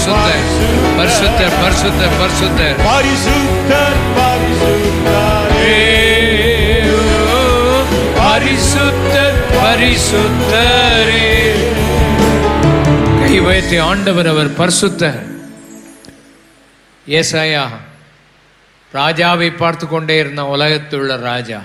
பரிசுத்தர் பரிசுத்தர் பரிசுத்தர் பரிசுத்தர் பரிசுத்தர் பரிசுத்தரே பரிசுத்தர் பரிசுத்தரே கை வைத்து ஆண்டவர் அவர் பரிசுத்தர் ஏசாயா ராஜாவை பார்த்து கொண்டே இருந்த உலகத்தில் உள்ள ராஜா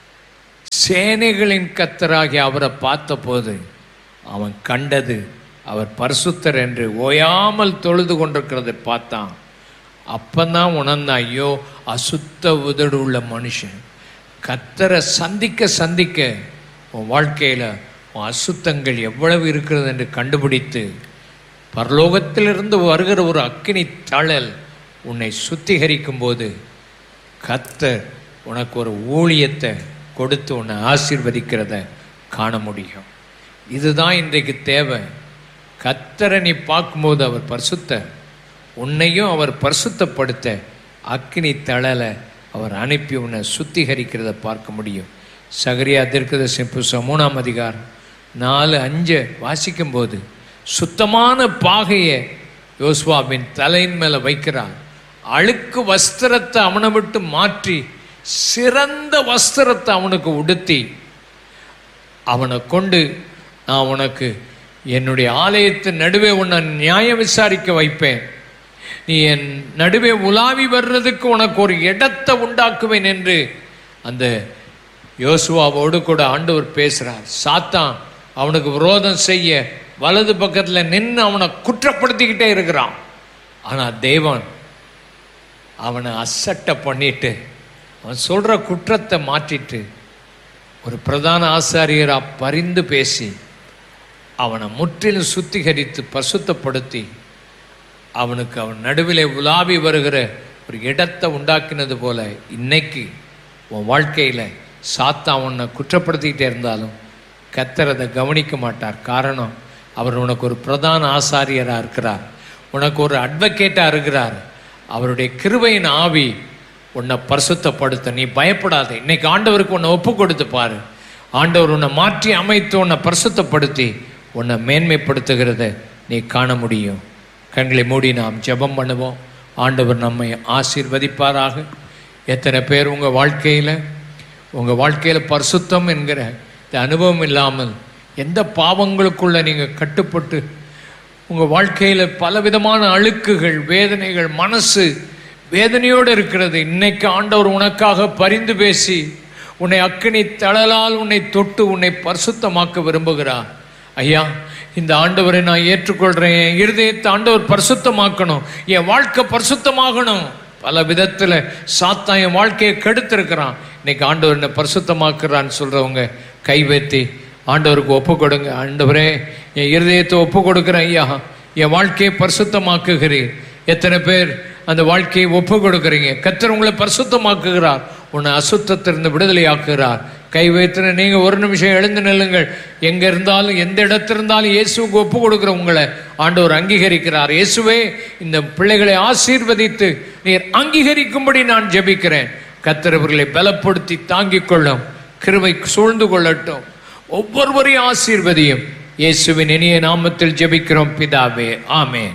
சேனைகளின் கத்தராகி அவரை பார்த்தபோது அவன் கண்டது அவர் பரிசுத்தர் என்று ஓயாமல் தொழுது கொண்டிருக்கிறதை பார்த்தான் அப்பந்தான் உணர்ந்தான் ஐயோ அசுத்த உதடு உள்ள மனுஷன் கத்தரை சந்திக்க சந்திக்க உன் வாழ்க்கையில் உன் அசுத்தங்கள் எவ்வளவு இருக்கிறது என்று கண்டுபிடித்து பரலோகத்திலிருந்து வருகிற ஒரு அக்கினி தழல் உன்னை சுத்திகரிக்கும் போது கத்தர் உனக்கு ஒரு ஊழியத்தை கொடுத்து உன்னை ஆசீர்வதிக்கிறத காண முடியும் இதுதான் இன்றைக்கு தேவை கத்தரை நீ பார்க்கும்போது அவர் பரிசுத்தர் உன்னையும் அவர் பரிசுத்தப்படுத்த அக்கினி தழலை அவர் அனுப்பி உன்னை சுத்திகரிக்கிறத பார்க்க முடியும் சகரியா தீர்க்கதரிசி புஸ்தகம் மூணாம் அதிகாரம் நாலு அஞ்சை வாசிக்கும்போது சுத்தமான பாகையை யோசுவாவின் தலையின் மேலே வைக்கிறார் அழுக்கு வஸ்திரத்தை அவனை விட்டு மாற்றி சிறந்த வஸ்திரத்தை அவனுக்கு உடுத்தி அவனை கொண்டு நான் உனக்கு என்னுடைய ஆலயத்தின் நடுவே உன்னை நியாயம் விசாரிக்க வைப்பேன் நீ என் நடுவே உலாவி வர்றதுக்கு உனக்கு ஒரு இடத்தை உண்டாக்குவேன் என்று அந்த யோசுவாவோடு கூட ஆண்டவர் பேசுகிறார் சாத்தான் அவனுக்கு விரோதம் செய்ய வலது பக்கத்தில் நின்று அவனை குற்றப்படுத்திக்கிட்டே இருக்கிறான் ஆனால் தேவன் அவனை அசட்டை பண்ணிட்டு அவன் சொல்கிற குற்றத்தை மாற்றிட்டு ஒரு பிரதான ஆசாரியராக பரிந்து பேசி அவனை முற்றிலும் சுத்திகரித்து பசுத்தப்படுத்தி அவனுக்கு அவன் நடுவிலே உலாவி வருகிற ஒரு இடத்தை உண்டாக்கினது போல இன்னைக்கு உன் வாழ்க்கையில் சாத்தா உன்னை குற்றப்படுத்திக்கிட்டே இருந்தாலும் கத்தர் அதை கவனிக்க மாட்டார் காரணம் அவர் உனக்கு ஒரு பிரதான ஆசாரியராக இருக்கிறார் உனக்கு ஒரு அட்வொகேட்டாக இருக்கிறார் அவருடைய கிருபையின் ஆவி உன்னை பரிசுத்தப்படுத்த நீ பயப்படாத இன்னைக்கு ஆண்டவருக்கு உன்னை ஒப்பு கொடுத்து பாரு ஆண்டவர் உன்னை மாற்றி அமைத்து உன்னை பரிசுத்தப்படுத்தி உன்னை மேன்மைப்படுத்துகிறத நீ காண முடியும் கண்களை மூடி நாம் ஜெபம் பண்ணுவோம் ஆண்டவர் நம்மை ஆசீர்வதிப்பாராக எத்தனை பேர் உங்கள் வாழ்க்கையில் உங்கள் வாழ்க்கையில் பரிசுத்தம் என்கிற இந்த அனுபவம் இல்லாமல் எந்த பாவங்களுக்குள்ள நீங்கள் கட்டுப்பட்டு உங்கள் வாழ்க்கையில் பலவிதமான அழுக்குகள் வேதனைகள் மனசு வேதனையோடு இருக்கிறது இன்னைக்கு ஆண்டவர் உனக்காக பரிந்து பேசி உன்னை அக்கினி தழலால் உன்னை தொட்டு உன்னை பரிசுத்தமாக்க விரும்புகிறார் ஐயா இந்த ஆண்டவரை நான் ஏற்றுக்கொள்கிறேன் என் இருதயத்தை ஆண்டவர் பரிசுத்தமாக்கணும் என் வாழ்க்கை பரிசுத்தமாகணும் பல விதத்தில் சாத்தா என் வாழ்க்கையை கெடுத்திருக்கிறான் இன்னைக்கு ஆண்டவர் என்னை பரிசுத்தமாக்குறான்னு சொல்கிறவங்க கை வைத்தி ஆண்டவருக்கு ஒப்பு கொடுங்க ஆண்டவரே என் இருதயத்தை ஒப்பு கொடுக்குறேன் ஐயா என் வாழ்க்கையை பரிசுத்தமாக்குகிறேன் எத்தனை பேர் அந்த வாழ்க்கையை ஒப்பு கொடுக்குறீங்க கத்தர் உங்களை பரிசுத்தமாக்குகிறார் உன்னை அசுத்தத்திலிருந்து விடுதலை ஆக்குகிறார் கை வைத்துன நீங்க ஒரு நிமிஷம் எழுந்து நில்லுங்கள் எங்க இருந்தாலும் எந்த இடத்துல இருந்தாலும் இயேசுவுக்கு ஒப்பு கொடுக்குற உங்களை ஆண்டவர் அங்கீகரிக்கிறார் இயேசுவே இந்த பிள்ளைகளை ஆசீர்வதித்து நீர் அங்கீகரிக்கும்படி நான் ஜெபிக்கிறேன் கத்தர் இவர்களை பலப்படுத்தி தாங்கிக் கொள்ளும் கிருபை சூழ்ந்து கொள்ளட்டும் ஒவ்வொருவரையும் ஆசீர்வதியும் இயேசுவின் இனிய நாமத்தில் ஜெபிக்கிறோம் பிதாவே ஆமென்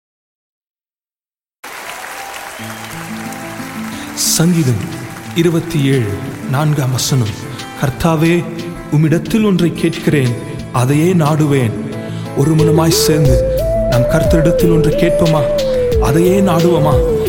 சங்கீதம் இருபத்தி ஏழு நான்காம் வசனம் கர்த்தாவே உம்மிடத்தில் ஒன்றை கேட்கிறேன் அதையே நாடுவேன் ஒரு மனமாய் சேர்ந்து நம் கர்த்தரிடத்தில் ஒன்றை கேட்போமா அதையே நாடுவோமா